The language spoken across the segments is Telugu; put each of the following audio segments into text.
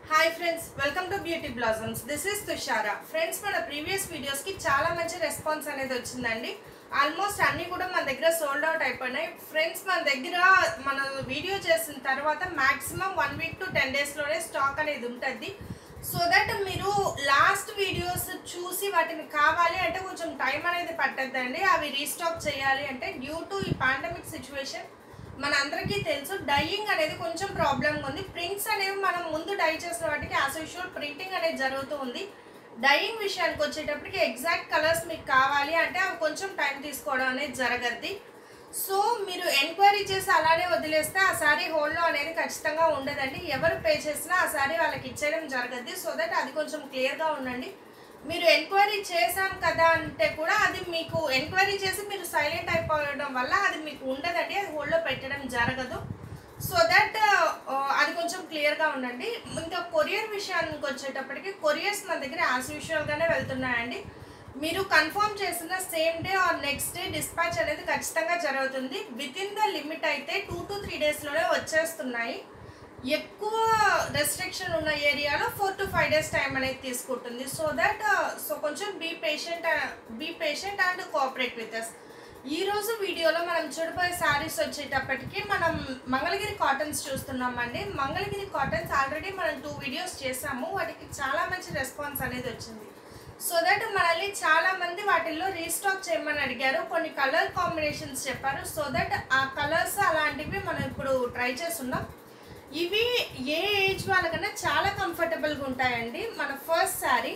hi friends welcome to beauty blossoms this is Tushara friends మన ప్రీవియస్ వీడియోస్కి చాలా మంచి రెస్పాన్స్ అనేది వచ్చిందండి ఆల్మోస్ట్ అన్నీ కూడా మన దగ్గర సోల్డ్ అవుట్ అయిపోయినాయి ఫ్రెండ్స్ మన దగ్గర మన వీడియో చేసిన తర్వాత maximum one week to ten డేస్లోనే స్టాక్ అనేది ఉంటుంది సో దట్ మీరు లాస్ట్ వీడియోస్ చూసి వాటిని కావాలి అంటే కొంచెం టైం అనేది పట్టద్దండి అవి రీస్టాక్ చేయాలి అంటే డ్యూ టు ఈ పాండమిక్ సిచ్యువేషన్ మన అందరికీ తెలుసు డైయింగ్ అనేది కొంచెం ప్రాబ్లంగా ఉంది ప్రింట్స్ అనేవి మనం ముందు డై చేసిన వాటికి యాజ్ యూజువల్ ప్రింటింగ్ అనేది జరుగుతూ ఉంది డైయింగ్ విషయానికి వచ్చేటప్పటికి ఎగ్జాక్ట్ కలర్స్ మీకు కావాలి అంటే అవి కొంచెం టైం తీసుకోవడం అనేది జరగద్ది సో మీరు ఎంక్వైరీ చేసి అలానే వదిలేస్తే ఆ శారీ హోల్డ్లో అనేది ఖచ్చితంగా ఉండదండి ఎవరు పే చేసినా ఆ శారీ వాళ్ళకి ఇచ్చేయడం జరగద్ది సో దట్ అది కొంచెం క్లియర్గా ఉండండి మీరు ఎంక్వైరీ చేశాం కదా అంటే కూడా అది మీకు ఎంక్వైరీ చేసి మీరు సైలెంట్ అయిపోవడం వల్ల అది మీకు ఉండదండి అది హోల్డ్లో పెట్టడం జరగదు సో దట్ అది కొంచెం క్లియర్గా ఉండండి ఇంకా కొరియర్ విషయానికి వచ్చేటప్పటికి కొరియర్స్ మన దగ్గర యాజ్ యూజువల్గానే వెళ్తున్నాయండి మీరు కన్ఫర్మ్ చేసిన same day or next day dispatch అనేది ఖచ్చితంగా జరుగుతుంది విత్ ఇన్ ద లిమిట్ అయితే టూ టు త్రీ డేస్లోనే వచ్చేస్తున్నాయి ఎక్కువ రెస్ట్రిక్షన్ ఉన్న ఏరియాలో four to five days time అనేది తీసుకుంటుంది సో దట్ సో కొంచెం be patient be patient and cooperate with us ఈ రోజు వీడియోలో మనం చూడబోయే శారీస్ వచ్చేటప్పటికి మనం మంగళగిరి కాటన్స్ చూస్తున్నామండి మంగళగిరి కాటన్స్ ఆల్రెడీ మనం టూ వీడియోస్ చేసాము వాటికి చాలా మంచి రెస్పాన్స్ అనేది వచ్చింది సో దట్ మనల్ని చాలా మంది వాటిల్లో రీస్టాక్ చేయమని అడిగారు కొన్ని కలర్ కాంబినేషన్స్ చెప్పారు సో దట్ ఆ కలర్స్ అలాంటివి మనం ఇప్పుడు ట్రై చేస్తున్నాం ఇవి ఏ ఏజ్ వాళ్ళకన్నా చాలా కంఫర్టబుల్గా ఉంటాయండి మన ఫస్ట్ శారీ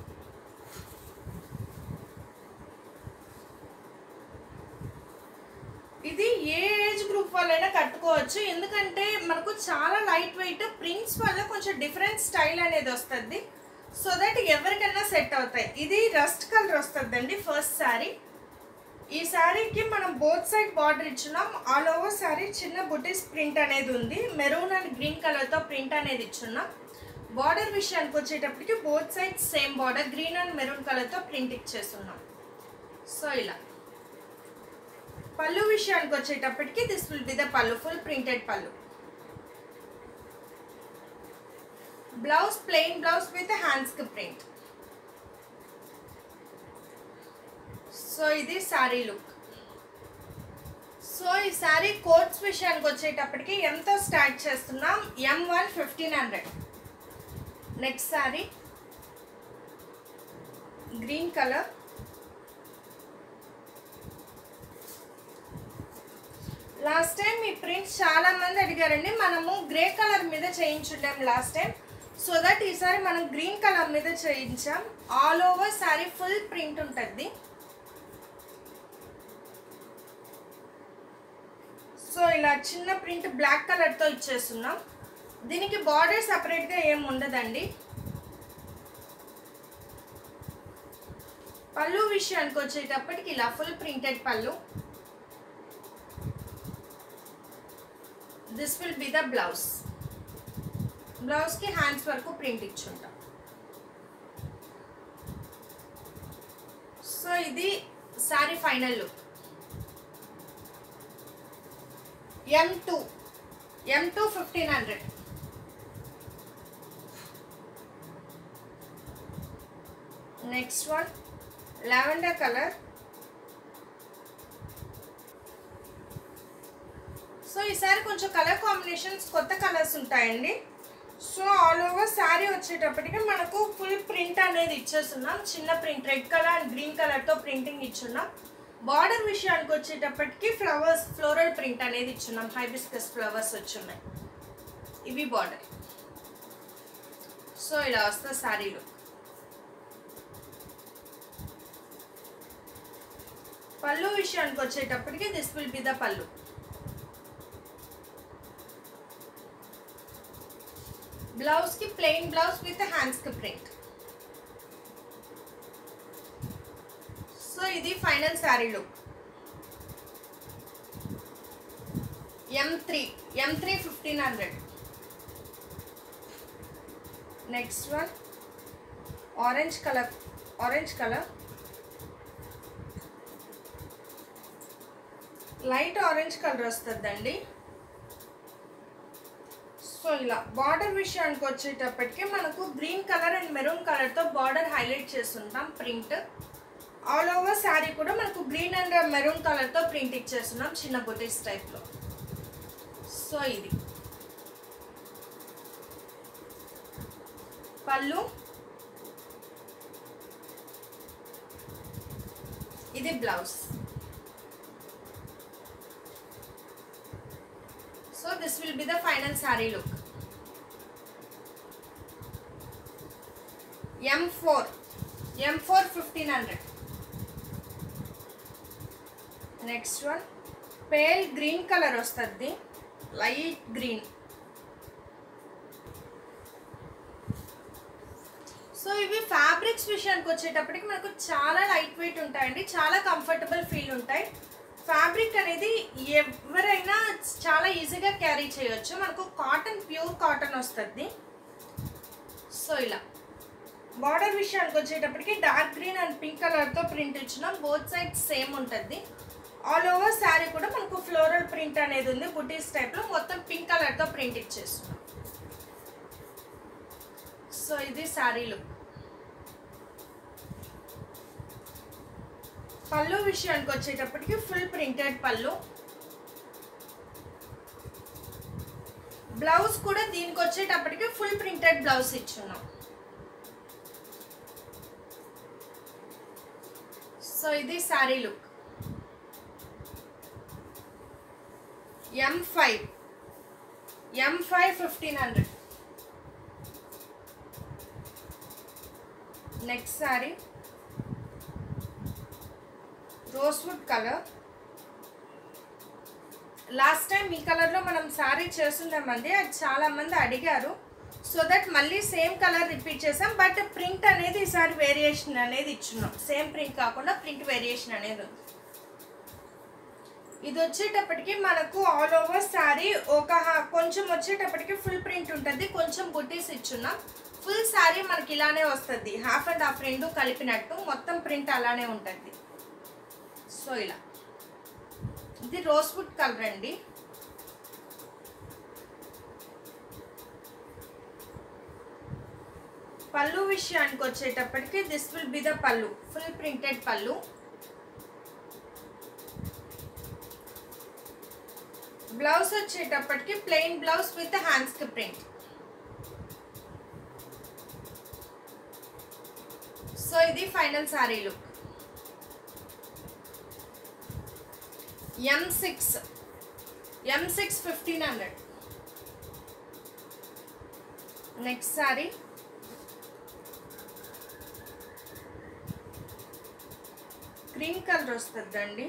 ఇది ఏ ఏజ్ గ్రూప్ వాళ్ళైనా కట్టుకోవచ్చు ఎందుకంటే మనకు చాలా లైట్ వెయిట్ ప్రింట్స్ వల్ల కొంచెం డిఫరెంట్ స్టైల్ అనేది వస్తుంది సో దట్ ఎవరికైనా సెట్ అవుతాయి ఇది రస్ట్ కలర్ వస్తుందండి ఫస్ట్ శారీ ఈ శారీకి మనం బోత్ సైడ్ బార్డర్ ఇచ్చున్నాం ఆల్ ఓవర్ శారీ చిన్న బుటీస్ ప్రింట్ అనేది ఉంది మెరూన్ అండ్ గ్రీన్ కలర్తో ప్రింట్ అనేది ఇచ్చున్నాం బార్డర్ విషయానికి వచ్చేటప్పటికి both side same border green and maroon కలర్తో ప్రింట్ ఇచ్చేస్తున్నాం సో ఇలా పళ్ళు విషయానికి వచ్చేటప్పటికి దిస్ విల్ బి ద పళ్ళు ఫుల్ ప్రింటెడ్ పళ్ళు బ్లౌజ్ ప్లెయిన్ బ్లౌజ్ విత్ హ్యాండ్స్కి ప్రింట్ సో ఇది శారీ లుక్ సో ఈ శారీ కోట్స్ విషయానికి వచ్చేటప్పటికి ఎంతో స్టార్ట్ చేస్తున్నాం M one fifteen hundred next sari green colour last time ఈ ప్రింట్స్ చాలా మంది అడిగారండి మనము గ్రే కలర్ మీద చేయించుంటాం లాస్ట్ టైం సో దట్ ఈసారి మనం గ్రీన్ కలర్ మీద చేయించాం all over sari full print ఉంటుంది సో ఇలా చిన్న ప్రింట్ బ్లాక్ కలర్తో ఇచ్చేస్తున్నాం దీనికి బార్డర్ సపరేట్గా ఏం ఉండదండి పళ్ళు విషయానికి వచ్చేటప్పటికి ఇలా ఫుల్ ప్రింటెడ్ పళ్ళు this will be the blouse బ్లౌజ్కి హ్యాండ్స్ వరకు ప్రింట్ ఇచ్చుంటాం సో ఇది sari final look M two M two fifteen hundred next one lavender colour so ఈసారి కొంచెం కలర్ కాంబినేషన్స్ కొత్త కలర్స్ ఉంటాయండి సో ఆల్ ఓవర్ శారీ వచ్చేటప్పటికి మనకు ఫుల్ ప్రింట్ అనేది ఇచ్చేస్తున్నాం చిన్న print red colour and green కలర్తో ప్రింటింగ్ ఇచ్చున్నాం బార్డర్ విషయానికి వచ్చేటప్పటికి ఫ్లవర్స్ ఫ్లోరల్ ప్రింట్ అనేది ఇచ్చున్నాం హైబిస్కస్ ఫ్లవర్స్ వచ్చున్నాయి ఇవి బార్డర్ సో ఇలా వస్తుంది శారీలో పళ్ళు విషయానికి వచ్చేటప్పటికి దిస్ విల్ బి ద పళ్ళు బ్లౌజ్కి ప్లెయిన్ బ్లౌజ్ విత్ హ్యాండ్స్కి ప్రింట్ సో ఇది final sari look M three M three fifteen hundred next one orange colour orange colour light orange colour వస్తుందండి సో సో ఇలా బార్డర్ విషయానికి వచ్చేటప్పటికి మనకు గ్రీన్ కలర్ అండ్ మెరూన్ కలర్తో బార్డర్ హైలైట్ చేస్తుంటాం ప్రింట్ ఆల్ ఓవర్ శారీ కూడా మనకు గ్రీన్ అండ్ మెరూన్ కలర్తో ప్రింట్ ఇచ్చేస్తున్నాం చిన్న బుటీస్ టైప్లో సో ఇది పళ్ళు ఇది blouse so this will be the final sari look M four M four fifteen hundred next one pale green colour వస్తుంది లైట్ గ్రీన్ సో ఇవి ఫ్యాబ్రిక్స్ విషయానికి వచ్చేటప్పటికి మనకు చాలా లైట్ వెయిట్ ఉంటాయండి చాలా కంఫర్టబుల్ ఫీల్ ఉంటాయి ఫ్యాబ్రిక్ అనేది ఎవరైనా చాలా ఈజీగా క్యారీ చేయొచ్చు మనకు కాటన్ ప్యూర్ కాటన్ వస్తుంది సో ఇలా బార్డర్ విషయానికి వచ్చేటప్పటికి డార్క్ గ్రీన్ అండ్ పింక్ కలర్తో ప్రింట్ ఇచ్చినాం బోత్ సైడ్ సేమ్ ఉంటుంది ఆల్ ఓవర్ శారీ కూడా మనకు ఫ్లోరల్ ప్రింట్ అనేది ఉంది బుటీస్ టైప్లో మొత్తం పింక్ కలర్తో ప్రింట్ ఇచ్చేస్తున్నాం సో ఇది శారీ లుక్ పళ్ళు విషయానికి వచ్చేటప్పటికి ఫుల్ ప్రింటెడ్ పళ్ళు బ్లౌజ్ కూడా దీనికి వచ్చేటప్పటికి ఫుల్ ప్రింటెడ్ బ్లౌజ్ ఇచ్చున్నాం సో ఇది sari look M five M five fifteen hundred next sari rosewood colour last time ఈ కలర్లో మనం శారీ చేస్తున్నామండి అది చాలా మంది అడిగారు సో దట్ మళ్ళీ సేమ్ కలర్ రిపీట్ చేసాం బట్ ప్రింట్ అనేది ఈసారి వేరియేషన్ అనేది ఇచ్చున్నాం సేమ్ ప్రింట్ కాకుండా ప్రింట్ వేరియేషన్ అనేది ఉంది ఇది వచ్చేటప్పటికి మనకు ఆల్ ఓవర్ శారీ ఒక హా- కొంచెం వచ్చేటప్పటికి ఫుల్ ప్రింట్ ఉంటుంది కొంచెం బుట్టీస్ ఇచ్చున్నాం ఫుల్ శారీ మనకి ఇలానే వస్తుంది హాఫ్ అండ్ హాఫ్ రెండు కలిపినట్టు మొత్తం ప్రింట్ అలానే ఉంటుంది సో ఇలా ఇది రోస్వుడ్ కలర్ అండి పళ్ళు విషయానికి వచ్చేటప్పటికి దిస్ విల్ బి ద పళ్ళు ఫుల్ ప్రింటెడ్ పళ్ళు బ్లౌజ్ వచ్చేటప్పటికి ప్లెయిన్ బ్లౌజ్ విత్ హ్యాండ్స్కి ప్రింట్ సో ఇది final sari look M six M six fifteen hundred next sari green colour వస్తుందండి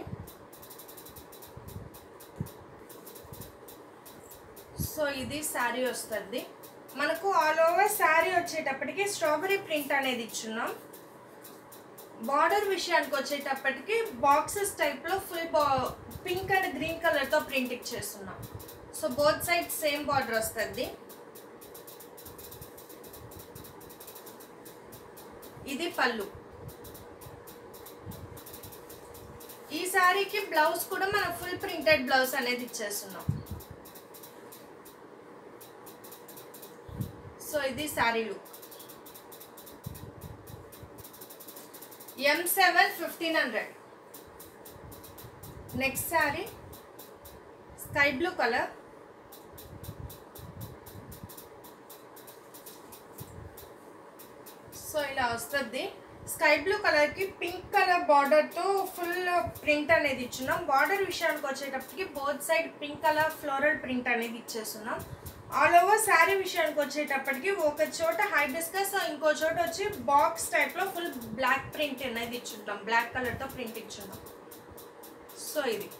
సో ఇది శారీ వస్తుంది మనకు ఆల్ ఓవర్ శారీ వచ్చేటప్పటికి స్ట్రాబెరీ ప్రింట్ అనేది ఇచ్చున్నాం బార్డర్ విషయానికి వచ్చేటప్పటికి బాక్సెస్ టైప్లో ఫుల్ బా పింక్ అండ్ గ్రీన్ కలర్తో ప్రింట్ ఇచ్చేస్తున్నాం so both side same border వస్తుంది ఇది పళ్ళు ఈ శారీకి బ్లౌజ్ కూడా మనం ఫుల్ ప్రింటెడ్ బ్లౌజ్ అనేది ఇచ్చేస్తున్నాం సో ఇది sari look M seven fifteen hundred next sari sky blue colour so ఇలా వస్తుంది స్కై బ్లూ కలర్కి పింక్ కలర్ బార్డర్తో ఫుల్ ప్రింట్ అనేది ఇచ్చున్నాం బార్డర్ విషయానికి వచ్చేటప్పటికి both side pink colour floral print అనేది ఇచ్చేస్తున్నాం ఆల్ ఓవర్ శారీ విషయానికి వచ్చేటప్పటికి ఒక చోట హై డిస్కస్ ఇంకో చోట వచ్చి బాక్స్ టైప్లో ఫుల్ బ్లాక్ ప్రింట్ అనేది ఇచ్చుంటాం బ్లాక్ కలర్తో ప్రింట్ ఇచ్చున్నాం సో ఇది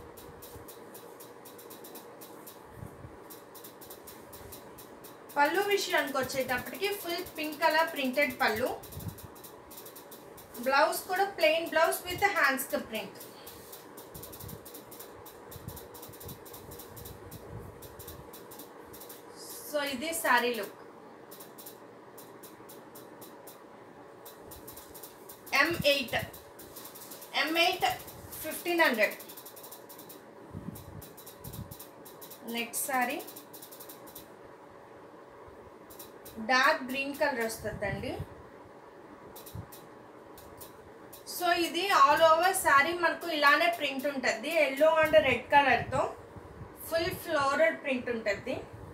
పళ్ళు విషయానికి వచ్చేటప్పటికి ఫుల్ పింక్ కలర్ ప్రింటెడ్ పళ్ళు బ్లౌజ్ కూడా ప్లెయిన్ బ్లౌజ్ విత్ హ్యాండ్స్ కి ప్రింట్ సో ఇది sari look M eight M eight fifteen hundred next sari dark green colour వస్తుందండి సో ఇది ఆల్ ఓవర్ శారీ మనకు ఇలానే ప్రింట్ ఉంటుంది ఎల్లో అండ్ రెడ్ కలర్తో ఫుల్ ఫ్లోరల్ ప్రింట్ ఉంటుంది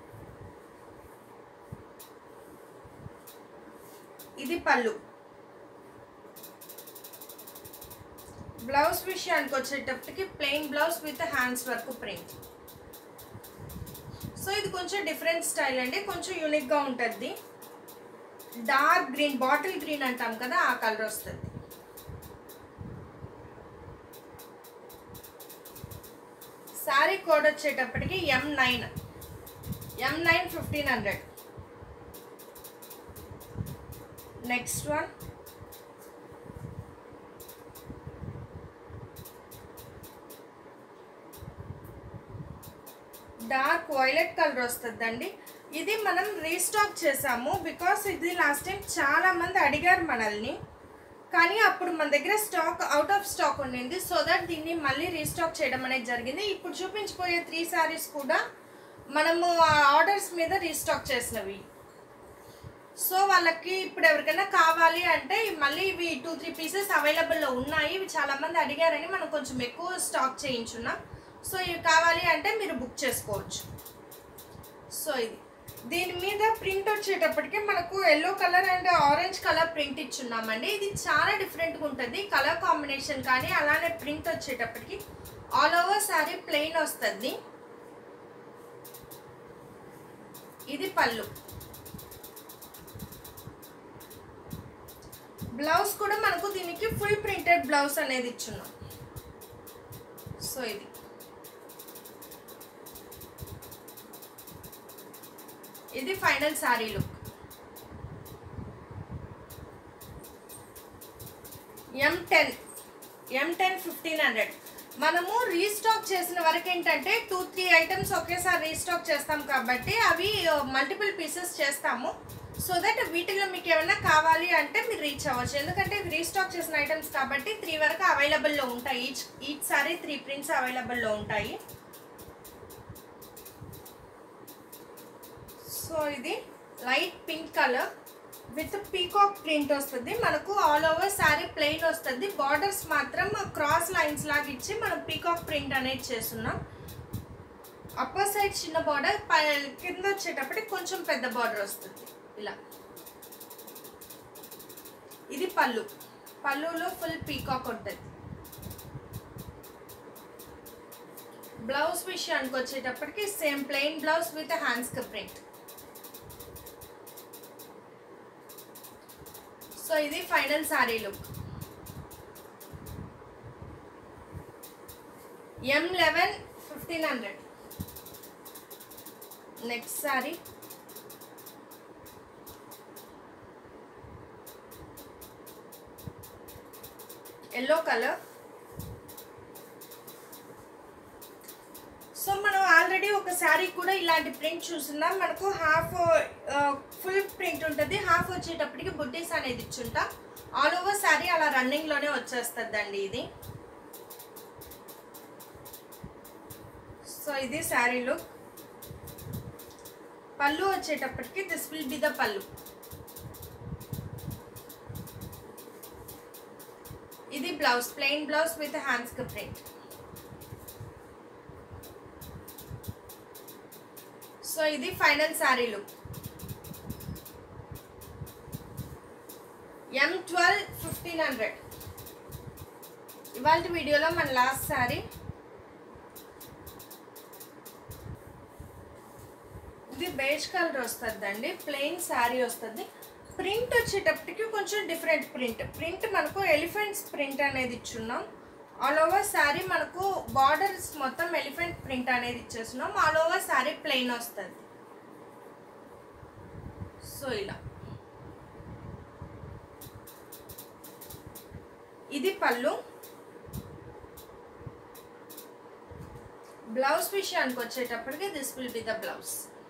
ఇది పళ్ళు బ్లౌజ్ విషయానికి వచ్చేటప్పటికి plain blouse with hands work print so ఇది కొంచెం డిఫరెంట్ స్టైల్ అండి కొంచెం యూనిక్గా ఉంటుంది డార్క్ గ్రీన్ బాటిల్ గ్రీన్ అంటాం కదా ఆ కలర్ వస్తుంది శారీ కోడ్ వచ్చేటప్పటికి M nine M nine fifteen hundred next one dark violet colour వస్తుందండి ఇది మనం రీస్టాక్ చేసాము బికాస్ ఇది లాస్ట్ టైం చాలా మంది అడిగారు మనల్ని కానీ అప్పుడు మన దగ్గర స్టాక్ అవుట్ ఆఫ్ స్టాక్ ఉండింది సో దట్ దీన్ని మళ్ళీ రీస్టాక్ చేయడం అనేది జరిగింది ఇప్పుడు చూపించిపోయే త్రీ శారీస్ కూడా మనము ఆర్డర్స్ మీద రీస్టాక్ చేసినవి సో వాళ్ళకి ఇప్పుడు ఎవరికైనా కావాలి అంటే మళ్ళీ ఇవి టూ త్రీ పీసెస్ అవైలబుల్లో ఉన్నాయి ఇవి చాలామంది అడిగారని మనం కొంచెం ఎక్కువ స్టాక్ చేయించున్నాం సో ఇవి కావాలి అంటే మీరు బుక్ చేసుకోవచ్చు సో ఇది దీని మీద ప్రింట్ వచ్చేటప్పటికి మనకు yellow colour and orange colour print ఇచ్చున్నామండి ఇది చాలా డిఫరెంట్గా ఉంటుంది కలర్ కాంబినేషన్ కానీ అలానే ప్రింట్ వచ్చేటప్పటికి ఆల్ ఓవర్ శారీ ప్లెయిన్ వస్తుంది ఇది పళ్ళు బ్లౌజ్ కూడా మనకు దీనికి ఫుల్ ప్రింటెడ్ బ్లౌజ్ అనేది ఇచ్చున్నాం సో ఇది ఇది final sari look M ten M ten fifteen hundred మనము రీస్టాక్ చేసిన వరకు ఏంటంటే టూ త్రీ ఐటమ్స్ ఒకేసారి రీస్టాక్ చేస్తాం కాబట్టి అవి మల్టిపుల్ పీసెస్ చేస్తాము సో దట్ వీటిలో మీకు ఏమైనా కావాలి అంటే మీరు రీచ్ అవ్వచ్చు ఎందుకంటే ఇవి రీస్టాక్ చేసిన ఐటమ్స్ కాబట్టి త్రీ వరకు అవైలబుల్లో ఉంటాయి each each sorry three prints అవైలబుల్లో ఉంటాయి సో ఇది light pink colour with peacock print వస్తుంది మనకు ఆల్ ఓవర్ శారీ ప్లెయిన్ వస్తుంది బార్డర్స్ మాత్రం క్రాస్ లైన్స్ లాగా ఇచ్చి మనం పీకాక్ ప్రింట్ అనేది చేస్తున్నాం అప్పర్ సైడ్ చిన్న బార్డర్ కింద వచ్చేటప్పటికి కొంచెం పెద్ద బార్డర్ వస్తుంది ఇలా ఇది పళ్ళు పళ్ళులో ఫుల్ పీకాక్ ఉంటుంది బ్లౌజ్ విషయానికి వచ్చేటప్పటికి same plain blouse with hands print so ఇది final sari look M eleven fifteen hundred next sari yellow colour so మనం ఆల్రెడీ ఒక శారీ కూడా ఇలాంటి ప్రింట్ చూస్తున్నాం మనకు హాఫ్ ఫుల్ ప్రింట్ ఉంటుంది హాఫ్ వచ్చేటప్పటికి బుడ్డీస్ అనేది ఇచ్చుంటాం ఆల్ ఓవర్ శారీ అలా రన్నింగ్లోనే వచ్చేస్తుందండి ఇది సో ఇది శారీ లుక్ పళ్ళు వచ్చేటప్పటికి దిస్ విల్ బి ద పళ్ళు ఇది blouse plain blouse with hands print so ఇది final sari look M twelve fifteen hundred ఇవాళ వీడియోలో మన లాస్ట్ శారీ ఇది బేజ్ కలర్ వస్తుందండి ప్లెయిన్ శారీ వస్తుంది ప్రింట్ వచ్చేటప్పటికి కొంచెం డిఫరెంట్ ప్రింట్ ప్రింట్ మనకు ఎలిఫెంట్స్ ప్రింట్ అనేది ఇచ్చున్నాం ఆల్ ఓవర్ శారీ మనకు బార్డర్స్ మొత్తం ఎలిఫెంట్ ప్రింట్ అనేది ఇచ్చేస్తున్నాం ఆల్ ఓవర్ శారీ ప్లెయిన్ వస్తుంది సో ఇలా ఇది పళ్ళు బ్లౌజ్ విషయానికి వచ్చేటప్పటికి this will be the blouse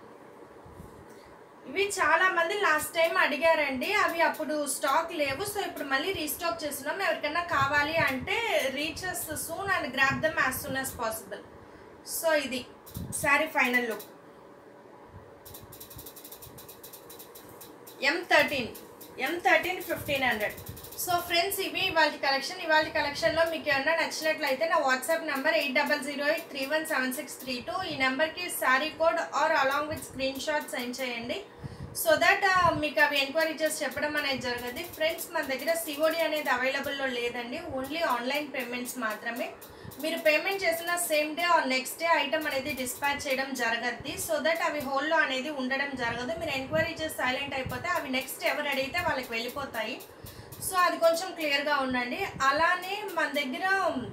ఇవి చాలా మంది లాస్ట్ టైం అడిగారండి అవి అప్పుడు స్టాక్ లేవు సో ఇప్పుడు మళ్ళీ రీస్టాక్ చేస్తున్నాం ఎవరికైనా కావాలి అంటే reaches soon and grab them as soon as possible so ఇది sari final look M thirteen M thirteen fifteen hundred so friends ఇవి ఇవాళ కలెక్షన్ ఇవాళ కలెక్షన్లో మీకు ఏమన్నా నచ్చినట్లయితే నా WhatsApp number eight double zero eight three one seven six three two ఈ నెంబర్కి sari code or along with screenshot send చేయండి సో దట్ మీకు అవి ఎంక్వైరీ చేసి చెప్పడం అనేది జరగదు ఫ్రెండ్స్ మన దగ్గర సిఓడి అనేది అవైలబుల్లో లేదండి ఓన్లీ ఆన్లైన్ పేమెంట్స్ మాత్రమే మీరు పేమెంట్ చేసిన same day or next day item అనేది డిస్పాచ్ చేయడం జరగద్ది సో దట్ అవి హోల్లో అనేది ఉండడం జరగదు మీరు ఎంక్వైరీ చేసి సైలెంట్ అయిపోతే అవి నెక్స్ట్ ఎవరు అడిగితే వాళ్ళకి వెళ్ళిపోతాయి సో అది కొంచెం క్లియర్గా ఉండండి అలానే మన దగ్గర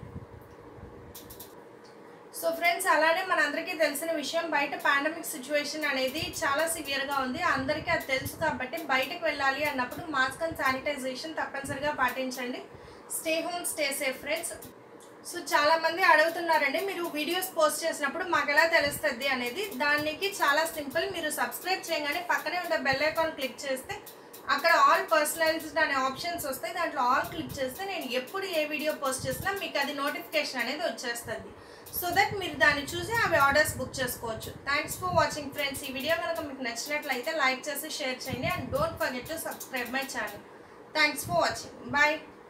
సో ఫ్రెండ్స్ అలానే మనందరికీ తెలిసిన విషయం బయట పాండమిక్ సిచ్యువేషన్ అనేది చాలా సివియర్గా ఉంది అందరికీ అది తెలుసు కాబట్టి బయటకు వెళ్ళాలి అన్నప్పుడు మాస్క్ అండ్ శానిటైజేషన్ తప్పనిసరిగా పాటించండి stay home stay safe friends so చాలా మంది అడుగుతున్నారండి మీరు వీడియోస్ పోస్ట్ చేసినప్పుడు మాకు ఎలా తెలుస్తుంది అనేది దానికి చాలా సింపుల్ మీరు సబ్స్క్రైబ్ చేయగానే పక్కనే ఉన్న బెల్ ఐకాన్ క్లిక్ చేస్తే అక్కడ ఆల్ పర్సనలైజ్డ్ అనే ఆప్షన్స్ వస్తాయి దాంట్లో ఆల్ క్లిక్ చేస్తే నేను ఎప్పుడు ఏ వీడియో పోస్ట్ చేసినా మీకు అది నోటిఫికేషన్ అనేది వచ్చేస్తుంది సో దట్ మీరు దాన్ని చూసి అవి ఆర్డర్స్ బుక్ చేసుకోవచ్చు థ్యాంక్స్ ఫర్ వాచింగ్ ఫ్రెండ్స్ ఈ వీడియో కనుక మీకు నచ్చినట్లయితే లైక్ చేసి షేర్ చేయండి and don't forget to subscribe my channel thanks for watching bye